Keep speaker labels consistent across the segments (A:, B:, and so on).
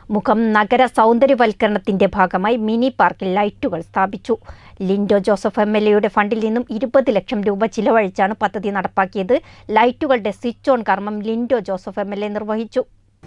A: മുഖം നഗര സൗന്ദര്യവൽക്കരണത്തിന്റെ ഭാഗമായി മിനി പാർക്കിൽ ലൈറ്റുകൾ സ്ഥാപിച്ചു ലിൻഡോ ജോസഫ് എം എൽ എയുടെ ഫണ്ടിൽ നിന്നും ഇരുപത് ലക്ഷം രൂപ ചിലവഴിച്ചാണ് പദ്ധതി നടപ്പാക്കിയത് ലൈറ്റുകളുടെ സ്വിച്ച് ഓൺ കർമ്മം Lindo Joseph M L A നിർവഹിച്ചു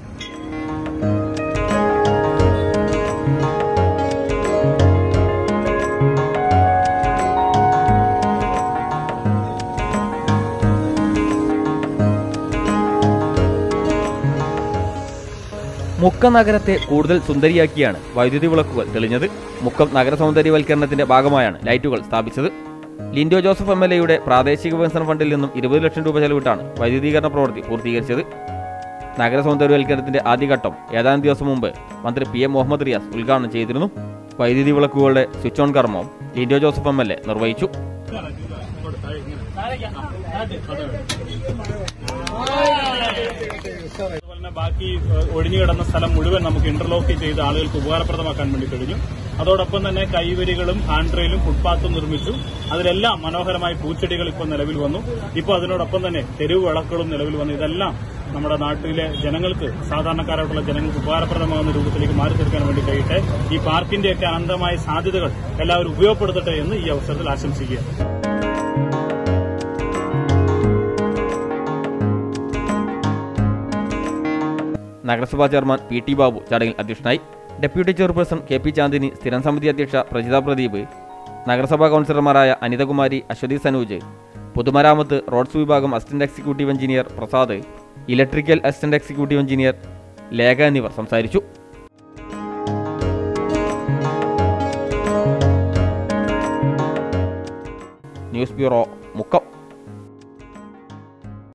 B: മുക്കം നഗരത്തെ കൂടുതൽ സുന്ദരിയാക്കിയാണ് വൈദ്യുതി വിളക്കുകൾ തെളിഞ്ഞത് മുക്കം നഗര സൗന്ദര്യവൽക്കരണത്തിന്റെ ഭാഗമായാണ് ലൈറ്റുകൾ സ്ഥാപിച്ചത് ലിൻഡോ ജോസഫ് എം എൽ എയുടെ പ്രാദേശിക വികസന ഫണ്ടിൽ നിന്നും ഇരുപത് ലക്ഷം രൂപ ചെലവിട്ടാണ് വൈദ്യുതീകരണ പ്രവൃത്തി പൂർത്തീകരിച്ചത് നഗര സൗന്ദര്യവൽക്കരണത്തിന്റെ ആദ്യഘട്ടം ഏതാനും ദിവസം മുമ്പ് മന്ത്രി പി എം മുഹമ്മദ് റിയാസ് ഉദ്ഘാടനം ചെയ്തിരുന്നു വൈദ്യുതി വിളക്കുകളുടെ സ്വിച്ച് ഓൺ കർമ്മവും Lindo Joseph M L A നിർവഹിച്ചു
C: അതുപോലെ തന്നെ ബാക്കി ഏഹ്, ഒഴിഞ്ഞു കിടന്ന സ്ഥലം മുഴുവൻ നമുക്ക് ഇന്റർലോക്ക് ചെയ്ത് ആളുകൾക്ക് ഉപകാരപ്രദമാക്കാൻ വേണ്ടി കഴിഞ്ഞു അതോടൊപ്പം തന്നെ കൈവരികളും ഹാൻഡ് റെയിലും ഫുട്പാത്തും നിർമ്മിച്ചു അതിലെല്ലാം മനോഹരമായ പൂച്ചെടികൾ ഇപ്പോൾ നിലവിൽ വന്നു ഇപ്പോൾ അതിനോടൊപ്പം തന്നെ തെരുവ് വിളക്കുകളും നിലവിൽ വന്നു ഇതെല്ലാം നമ്മുടെ നാട്ടിലെ ജനങ്ങൾക്ക് സാധാരണക്കാരായിട്ടുള്ള ജനങ്ങൾക്ക് ഉപകാരപ്രദമാകുന്ന രൂപത്തിലേക്ക് മാറി തീർക്കാൻ വേണ്ടി കഴിയട്ടെ ഈ പാർക്കിന്റെയൊക്കെ അനന്തമായ സാധ്യതകൾ എല്ലാവരും ഉപയോഗപ്പെടുത്തട്ടെ എന്ന് ഈ അവസരത്തിൽ ആശംസിക്കുക
B: നഗരസഭാ ചെയർമാൻ പി ടി ബാബു ചടങ്ങിൽ അധ്യക്ഷനായി deputy chairperson K P Chandini സ്ഥിരം സമിതി അധ്യക്ഷ പ്രജിത പ്രദീപ് നഗരസഭാ കൗൺസിലർമാരായ അനിതകുമാരി അശ്വതി സനൂജ് പൊതുമരാമത്ത് റോഡ്സ് വിഭാഗം assistant executive engineer Prasad electrical assistant executive engineer Lekha എന്നിവർ സംസാരിച്ചു ന്യൂസ് ബ്യൂറോ മുക്കം